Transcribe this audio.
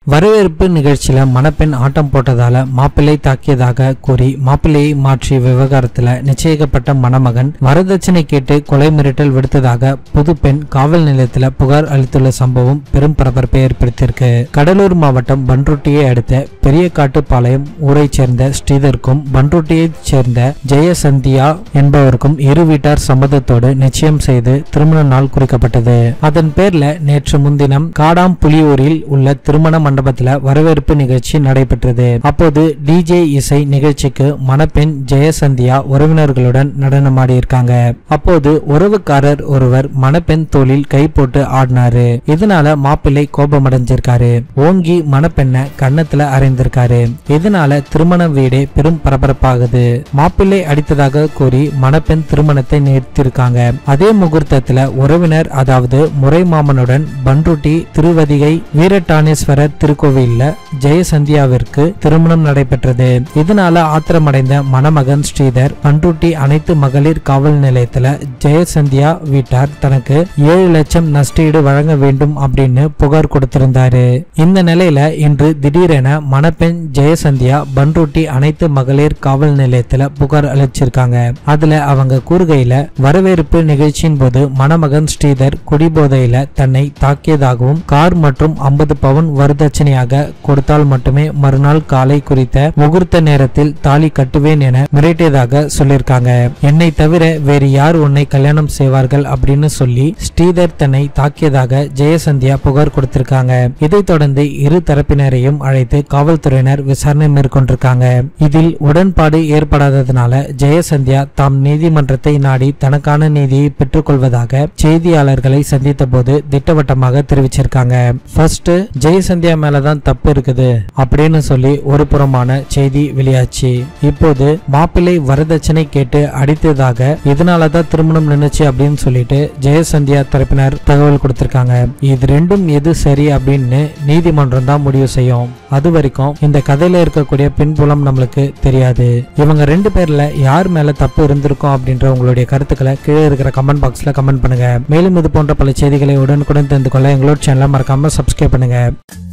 வரவேற்பு நிகழ்ச்சியில மணப்பெண் ஆட்டம் போட்டதால மாப்பிள்ளை தாக்கியதாக கூறி மாப்பிள்ளையை மாற்றிய விவகாரத்துல நிச்சயிக்கப்பட்ட மணமகன் வரதட்சணை கேட்டு கொலை மிரட்டல் விடுத்ததாக புது பெண் காவல் நிலையத்துல புகார் அளித்துள்ள சம்பவம் பெரும் பரபரப்பை ஏற்படுத்தியிருக்கு கடலூர் மாவட்டம் பன்ருட்டியை அடுத்த பெரியகாட்டுப்பாளையம் ஊரைச் சேர்ந்த ஸ்ரீதருக்கும் பன்ருட்டியைச் சேர்ந்த ஜெயசந்தியா என்பவருக்கும் இரு வீட்டார் சம்மதத்தோடு நிச்சயம் செய்து திருமண நாள் குறிக்கப்பட்டது அதன் பேர்ல நேற்று முன்தினம் காடாம் புலியூரில் உள்ள திருமண மண்டபத்துல வரவேற்பு நிகழ்ச்சி நடைபெற்றது அப்போது டிஜே இசை நிகழ்ச்சிக்கு மணப்பெண் ஜெயசந்தியா உறவினர்களுடன் நடனமாடியிருக்காங்க அப்போது உறவுக்காரர் ஒருவர் மணப்பெண் தோளில் கை போட்டு ஆடினாரு இதனால மாப்பிள்ளை கோபமடைஞ்சிருக்காரு ஓங்கி மணப்பெண்ணை கன்னத்துல அறைந்திருக்காரு இதனால திருமண வீடே பெரும் பரபரப்பாகுது மாப்பிள்ளை அடித்ததாக கூறி மணப்பெண் திருமணத்தை நிறுத்தியிருக்காங்க அதே முகூர்த்தத்துல உறவினர் அதாவது முறை மாமனுடன் பன்ருட்டி திருவதிகை வீரட்டானேஸ்வரர் திருக்கோவில்ல ஜெயசந்தியாவிற்கு திருமணம் நடைபெற்றது இதனால ஆத்திரமடைந்த மணமகன் ஸ்ரீதர் பன்ருட்டி அனைத்து மகளிர் காவல் நிலையத்துல ஜெயசந்தியா வீட்டார் தனக்கு ஏழு லட்சம் நஷ்டஈடு வழங்க வேண்டும் அப்படின்னு புகார் கொடுத்திருந்தாரு இந்த நிலையில இன்று திடீரென மணப்பெண் ஜெயசந்தியா பன்ருட்டி அனைத்து மகளிர் காவல் நிலையத்துல புகார் அளிச்சிருக்காங்க அதுல அவங்க கூறுகையில வரவேற்பு நிகழ்ச்சியின் போது மணமகன் ஸ்ரீதர் குடிபோதையில தன்னை தாக்கியதாகவும் கார் மற்றும் ஐம்பது பவுன் வரதட்சணையாக கொடுத்தால் மட்டுமே மறுநாள் காலை குறித்த முகூர்த்த நேரத்தில் தாலி கட்டுவேன் என மிரட்டியதாக சொல்லியிருக்காங்க என்னை தவிர வேறு யார் உன்னை கல்யாணம் செய்வார்கள் அப்படின்னு சொல்லி ஸ்ரீதர் தன்னை தாக்கியதாக ஜெயசந்தியா புகார் கொடுத்திருக்காங்க இதைத் தொடர்ந்து இரு தரப்பினரையும் அழைத்து காவல்துறையினர் விசாரணை மேற்கொண்டிருக்காங்க இதில் உடன்பாடு ஏற்படாததுனால ஜெயசந்தியா தாம் நீதிமன்றத்தை நாடி தனக்கான நீதியை பெற்றுக்கொள்வதாக செய்தியாளர்களை சந்தித்த போது திட்டவட்டமாக தெரிவிச்சிருக்காங்க ஃபர்ஸ்ட் ஜெயசந்தியா மேலதான் தப்பு இருக்குது அப்படின்னு சொல்லி ஒரு புறமான செய்தி வெளியாச்சு இப்போது மாப்பிள்ளை வரதட்சணை கேட்டு அடித்ததாக இதனாலதான் திருமணம் நின்னுச்சு அப்படின்னு சொல்லிட்டு ஜெயசந்தியா தரப்பினர் தகவல் கொடுத்திருக்காங்க இது ரெண்டும் எது சரி அப்படின்னு நீதிமன்றம் தான் முடிவு செய்யும் அது வரைக்கும் இந்த கதையில இருக்கக்கூடிய பின்புலம் நம்மளுக்கு தெரியாது இவங்க ரெண்டு பேர்ல யார் மேல தப்பு இருந்திருக்கும் அப்படின்ற உங்களுடைய கருத்துக்களை கீழே இருக்கிற கமெண்ட் பாக்ஸ்ல கமெண்ட் பண்ணுங்க மேலும் இது போன்ற பல செய்திகளை உடனுக்குடன் தெரிந்து கொள்ள எங்களோட சேனலை மறக்காம சப்ஸ்கிரைப் பண்ணுங்க